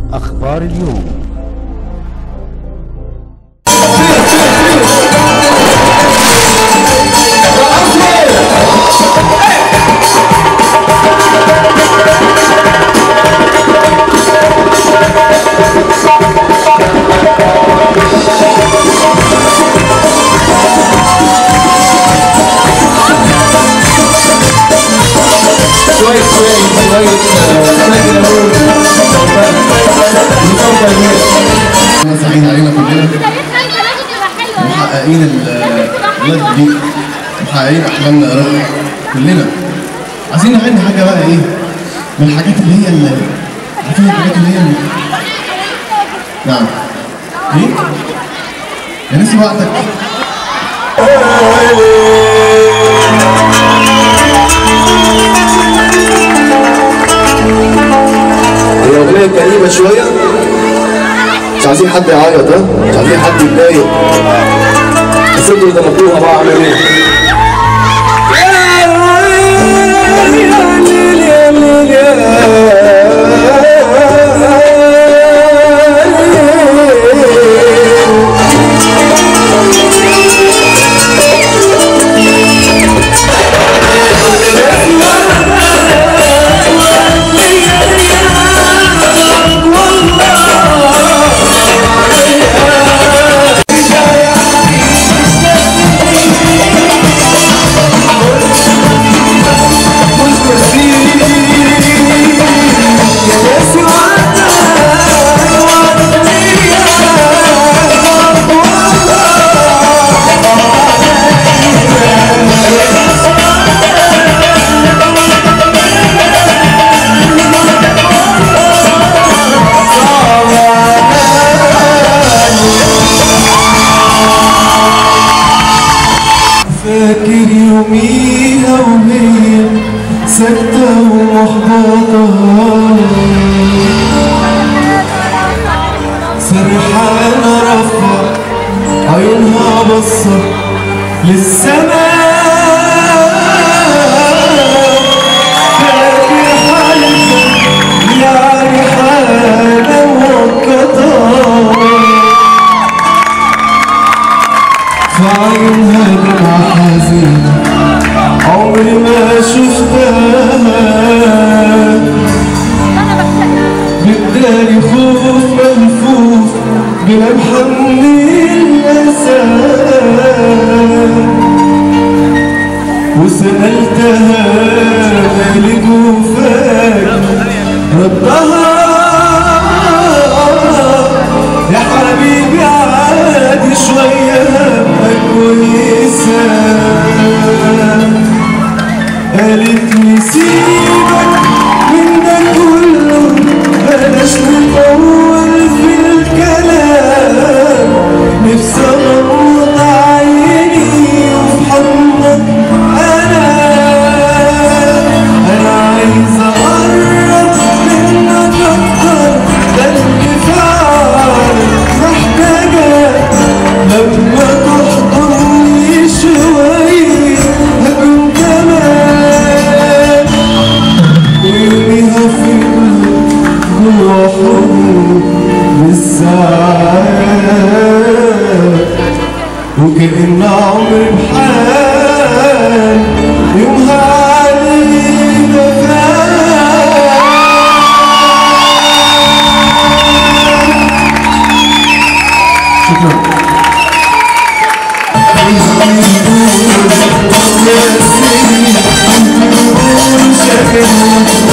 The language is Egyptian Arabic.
أخبار اليوم شوية شوية شوية سجن أقول نفضل احنا سعيد علينا كلنا بدايتنا انت لازم تبقى حلوه محققين الولاد دي محققين احلامنا يا رب كلنا عايزين نغني حاجه بقى ايه من الحاجات اللي هي اللي عارفين الحاجات اللي هي اللي... نعم ايه يا نسي وقتك هي أغنية كئيبة شوية مش عايزين حد يعيط ها مش عايزين حد يتضايق بس انتوا اللي ضربتوها بقى اعمل ايه؟ فاكر يوميها وهي ساكتة ومحبطة سرحانة رافعة عيونها بصة للسماء فاكر حالتها يعني حالة مؤقتة في عيونها دمعة حزينة عمري ما شفتها بدالي خوف ملفوف بلمحة من الأسى وسألتها مالك وفاك ردها يا حبيبي عادي شوية همك كويسة قالت لي سيبك من ده كله بلاش نطول في الكلام نفسي اغمض عيني وفي حضنك انا انا عايز اقرب منك اكتر ده اللي فعلا محتاجة لما تحضني شوية هكون كمان ويوميها في جوا حضن بالساعات وكأن عمري بحال يومها علينا شكرا